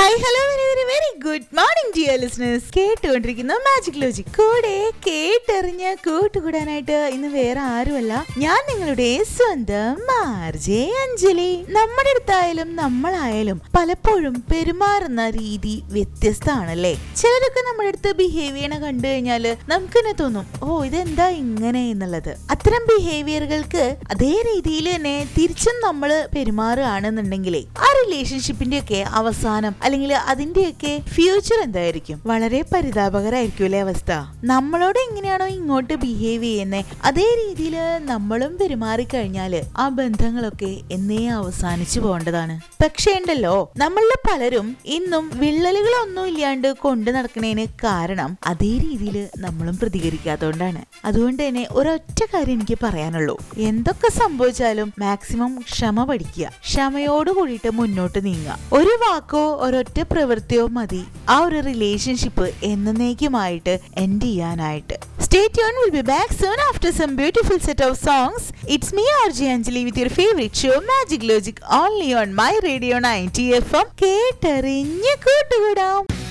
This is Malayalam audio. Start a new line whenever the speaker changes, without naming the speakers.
hi hello very very very good morning dear listeners കേട്ടുകൊണ്ടിരിക്കുന്ന മാജിക് ലോജിക് കൂടെ കേട്ടെറിഞ്ഞ് കൂട്ടുകൂടാനായിട്ട് ഇന്ന് വേറെ ആരുമല്ല ഞാൻ നിങ്ങളുടെ സ്വന്തം മാർജെ അഞ്ജലി നമ്മുടെ അടുത്തായാലും നമ്മളായാലും പലപ്പോഴും പെരുമാറുന്ന രീതി വ്യത്യസ്തമാണല്ലേ ചിലരൊക്കെ നമ്മുടെ അടുത്ത് ബിഹേവ് ചെയ്യണ കണ്ടു കഴിഞ്ഞാല് നമുക്ക് തന്നെ തോന്നും ഓ ഇതെന്താ ഇങ്ങനെ എന്നുള്ളത് അത്തരം ബിഹേവിയറുകൾക്ക് അതേ രീതിയിൽ തന്നെ തിരിച്ചും നമ്മൾ പെരുമാറുകയാണെന്നുണ്ടെങ്കിലേ ആ റിലേഷൻഷിപ്പിന്റെ ഒക്കെ അവസാനം അല്ലെങ്കിൽ അതിന്റെയൊക്കെ ഫ്യൂച്ചർ എന്തായിരിക്കും വളരെ പരിതാപകരായിരിക്കും അല്ലേ അവസ്ഥ നമ്മളോട് എങ്ങനെയാണോ ഇങ്ങോട്ട് ബിഹേവ് ചെയ്യുന്നത് അതേ രീതിയിൽ നമ്മളും പെരുമാറി കഴിഞ്ഞാല് ആ ബന്ധങ്ങളൊക്കെ എന്നേ അവസാനിച്ചു പോകേണ്ടതാണ് പക്ഷേ ഉണ്ടല്ലോ നമ്മളിൽ പലരും ഇന്നും വിള്ളലുകളൊന്നും ഇല്ലാണ്ട് കൊണ്ടു നടക്കണേന് കാരണം അതേ രീതിയിൽ നമ്മളും പ്രതികരിക്കാത്തതുകൊണ്ടാണ് അതുകൊണ്ട് തന്നെ ഒരൊറ്റ കാര്യം എനിക്ക് പറയാനുള്ളൂ എന്തൊക്കെ സംഭവിച്ചാലും മാക്സിമം ക്ഷമ പഠിക്കുക ക്ഷമയോട് കൂടിയിട്ട് മുന്നോട്ട് നീങ്ങുക ഒരു വാക്കോ ഒരൊറ്റ പ്രവൃത്തിയോ മതി ആ ഒരു റിലേഷൻഷിപ്പ് എന്നേക്കുമായിട്ട് എൻഡ് ചെയ്യാനായിട്ട് stay tune will be back soon after some beautiful set of songs it's me R J Anjali with your favourite show magic logic only on my radio ninety F M കേട്ടറിഞ്ഞ് കൂട്ടുകൂടാം